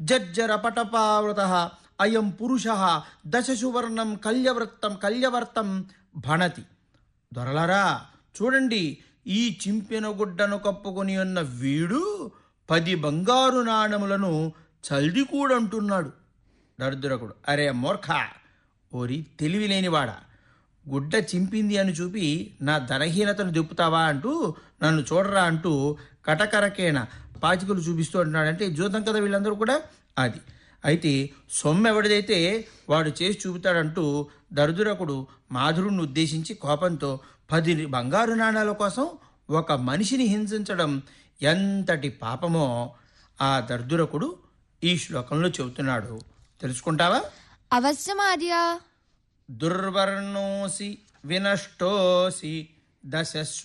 జర్జర పటపావృత అయం పురుష దశసువర్ణం కల్యవృత్తం కల్యవర్తం భణతి దొరలరా చూడండి ఈ చింపిన గుడ్డను కప్పుకొని ఉన్న వీడు పది బంగారు నాణములను చల్ది కూడంటున్నాడు దరిద్రకుడు అరే మూర్ఖ ఓరి తెలివి లేనివాడా గుడ్డ చింపింది అని చూపి నా ధనహీనతను దిప్పుతావా అంటూ నన్ను చూడరా అంటూ కటకరకేణ పాచికలు చూపిస్తూ అంటున్నాడంటే జూతం కదా వీళ్ళందరూ కూడా అది అయితే సొమ్ము ఎవడిదైతే వాడు చేసి చూపుతాడంటూ దరిద్రకుడు మాధురుణ్ణి ఉద్దేశించి కోపంతో పది బంగారు నాణాల కోసం ఒక మనిషిని హింసించడం ఎంతటి పాపమో ఆ దర్దురకుడు ఈ శ్లోకంలో చెబుతున్నాడు తెలుసుకుంటావా అవశ్యమార్య దుర్వర్ణోసి వినష్టోసి దశ